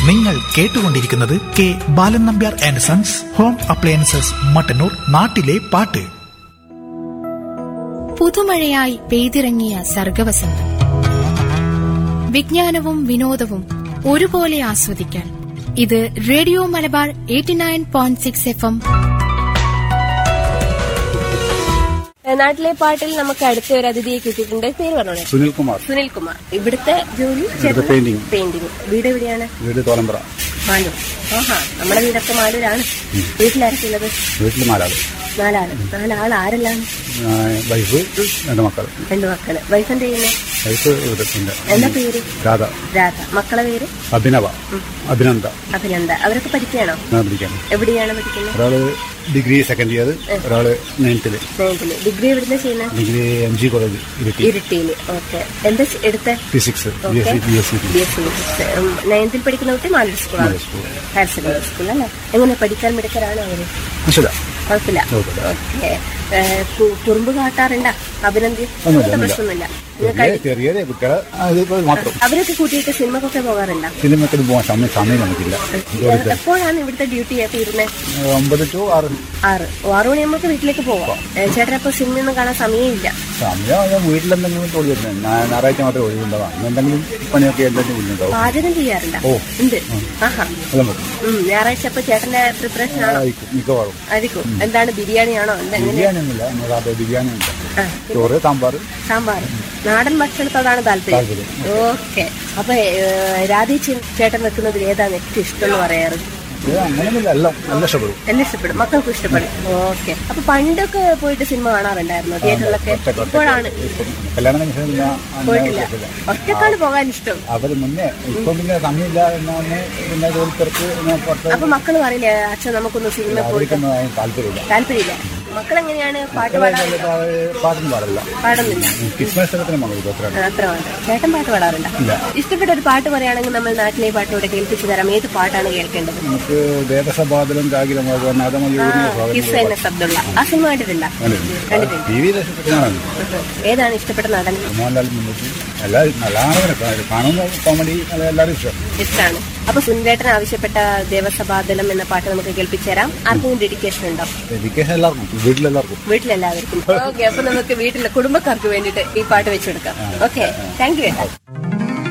നിങ്ങൾ കേട്ടുകൊണ്ടിരിക്കുന്നത് K Balan Nambiar and sons home appliances Mattannur നാട്ടിലെ പാട്ട് പുതുമഴയായി പെയ്തിറങ്ങിയ സർഗവസന്തം വിജ്ഞാനവും വിനോദവും ഒരുപോലെ ആസ്വദിക്കാൻ ഇത് radio Malabar eighty nine point six F M നാട്ടിലെ പാട്ടിൽ നമുക്ക് അടുത്ത ഒരു അതിഥിയെ കിട്ടിയിട്ടുണ്ട് പേര് പറഞ്ഞോളെ സുനിൽ കുമാർ സുനിൽ കുമാർ ഇവിടുത്തെ ജോലി ഇവിടുത്തെ painting. പെയിന്റിംഗ് വീട് എവിടെയാണ് വീട് തോലമ്പറ മാലൂർ ആഹാ നമ്മുടെ വീടൊക്കെ മാലൂരാണ് വീട്ടിലാരൊക്കെയുള്ളത് വീട്ടിൽ നാലാള് നാലാള് നാലാൾ ആരെല്ലാം ആ, വൈഫ് രണ്ട് മക്കൾ രണ്ടു മക്കള് വൈഫ് എന്ത് ചെയ്യുന്നത് വൈഫ് ഇവിടെ ഉണ്ട് എന്താ പേര് രാധ രാധ മക്കളെ പേര് അഭിനവ അഭിനന്ദ അഭിനന്ദ അവരൊക്കെ പഠിക്കുകയാണോ ഞാൻ പഠിക്കാൻ എവിടെയാണ് പഠിക്കുന്നത് ഒരാള് ഡിഗ്രി സെക്കൻഡ് ഇയർ ഒരാള് നയൻത്തില് നയൻത്തില് ഡിഗ്രി എവിടുന്ന ചെയ്യുന്നത് degree M G college Iritty ഇരിട്ടിയില് ഓക്കെ എന്താ ചെ- എടുത്ത physics B S okay C B S C B S C നയൻത്തിൽ പഠിക്കുന്ന കുട്ടി മാലൂർ സ്കൂളാണ് Maloor school. Higher secondary school അല്ലേ എങ്ങനെ പഠിക്കാൻ മിടുക്കരാണ് അവര് അശ്വത കുഴപ്പമില്ല കുഴപ്പമില്ല. ഓക്കെ കുറുമ്പ് കാട്ടാറുണ്ടാ അഭിനന്ദി ഒന്നുമില്ല, അങ്ങനത്തെ ഒന്നുമില്ല. പ്രശ്നമൊന്നുമില്ല നിങ്ങൾക്ക് ചെറിയ ചെറിയ കുട്ടികളെ അത് മാത്രം അവരൊക്കെ കൂട്ടിയിട്ട് സിനിമക്കൊക്കെ പോകാറുണ്ടോ സിനിമയ്ക്ക് പോകാൻ സമയം സമയം നമുക്കില്ല ജോലിക്ക് എപ്പോഴാണ് ഇവിടുത്തെ ഡ്യൂട്ടി തീരുന്നത് ഒമ്പത് ടു ആറ് ആറ് ഓ, ആറ് മണിയാകുമ്പോൾ വീട്ടിലേക്ക് പോവാം ചേട്ടനപ്പോ സിനിമയൊന്നും കാണാൻ സമയമില്ല സമയം ഞാൻ വീട്ടിലെന്തെങ്കിലും തൊഴിൽ വരുന്നത് ഞായറാഴ്ച മാത്രമേ ഒഴിവുണ്ടാവാം അന്ന് എന്തെങ്കിലും പണിയൊക്കെ എന്തെങ്കിലും ഉള്ളുണ്ടാവും പാചകം ചെയ്യാറുണ്ടോ ഓ. ഉണ്ട് ആഹാ അത് നമുക്ക് ഉം, ഞായറാഴ്ച അപ്പൊ ചേട്ടന്റെ പ്രിപ്പറേഷൻ ആണോ ആയിരിക്കും മിക്കവാറും ആയിരിക്കും എന്താണ് ബിരിയാണിയാണോ എന്താ എങ്ങനെ ബിരിയാണി ഒന്നുമില്ല നമ്മുടെ അവിടെ ബിരിയാണി ഉണ്ട് ആ, ചോറ് സാമ്പാർ സാമ്പാർ നാടൻ ഭക്ഷണത്തോടാണ് താല്പര്യം താല്പര്യം. ഓക്കെ അപ്പൊ രാധേച്ചി ചേട്ടൻ വെക്കുന്നതിൽ ഏതാണ് ഏറ്റവും ഇഷ്ടം എന്ന് പറയാറ് ഇത് അങ്ങനെയൊന്നുമില്ല എല്ലാം നല്ല ഇഷ്ടപ്പെടും എല്ലാം ഇഷ്ടപ്പെടും മക്കൾക്കും ഇഷ്ടപ്പെടും ഓക്കെ അപ്പൊ പണ്ടൊക്കെ പോയിട്ട് സിനിമ കാണാറുണ്ടായിരുന്നു തിയേറ്ററിലൊക്കെ ഒറ്റ- ഒറ്റ- ഇപ്പോഴാണ് ഇപ്പം കല്യാണം കഴിഞ്ഞ ശേഷം ഞാൻ അങ്ങനെ പോയിട്ടില്ല പോയിട്ടില്ല. ഒറ്റക്കാണ് പോകാൻ ഇഷ്ടം അവര് മുന്നേ ഇപ്പം പിന്നെ സമയമില്ല എന്നാണ് പിന്നെ ജോലി തിരക്ക് ഞാൻ പുറത്ത് അപ്പൊ മക്കള് പറയില്ലേ അച്ഛൻ നമുക്കൊന്ന് സിനിമ പോയിട്ട് അവർക്കൊന്നും അതിന് താല്പര്യമില്ല താല്പര്യമില്ല മക്കളെങ്ങനെയാണ് പാട്ട് പാടാൻ പാട്ടൊന്നും പാടില്ല പാടുന്നില്ല കിസ് മത്സരത്തിന് മകൾ അത്ര ആ, അത്ര വേണ്ട ചേട്ടൻ പാട്ട് പാടാറുണ്ടോ ഇല്ല. ഇഷ്ടപ്പെട്ട ഒരു പാട്ട് പറയുകയാണെങ്കിൽ നമ്മൾ നാട്ടിലെ പാട്ടോടെ കേൾപ്പിച്ചു തരാം ഏത് പാട്ടാണ് കേൾക്കേണ്ടത് നമുക്ക് ദേവസഭാതലും കാകിലമാകുക കിസ് എന്ന ശബ്ദമുള്ള ആ സിനിമ കണ്ടിട്ടുണ്ടോ കണ്ടിട്ടുണ്ട് ടി വിയിൽ കാണാൻ ഏതാണ് ഇഷ്ടപ്പെട്ട നടൻ മോഹൻലാൽ മുന്നോട്ട് എല്ലാ നല്ലതാണ് കാണുന്ന കോമഡി എല്ലാവരും ഇഷ്ടം ഇഷ്ടമാണ് അപ്പൊ സുന്ദേട്ടൻ ആവശ്യപ്പെട്ട ദേവസഭാതലം എന്ന പാട്ട് നമുക്ക് കേൾപ്പിച്ചു തരാം ആർക്കും ഡെഡിക്കേഷൻ ഉണ്ടോ എഡ്യൂക്കേഷൻ എല്ലാവർക്കും വീട്ടിലെല്ലാവർക്കും വീട്ടിലെല്ലാവർക്കും ഓക്കെ അപ്പൊ നമുക്ക് വീട്ടിലെ കുടുംബക്കാർക്ക് വേണ്ടിയിട്ട് ഈ പാട്ട് വെച്ചു കൊടുക്കാം ഓക്കെ താങ്ക് യു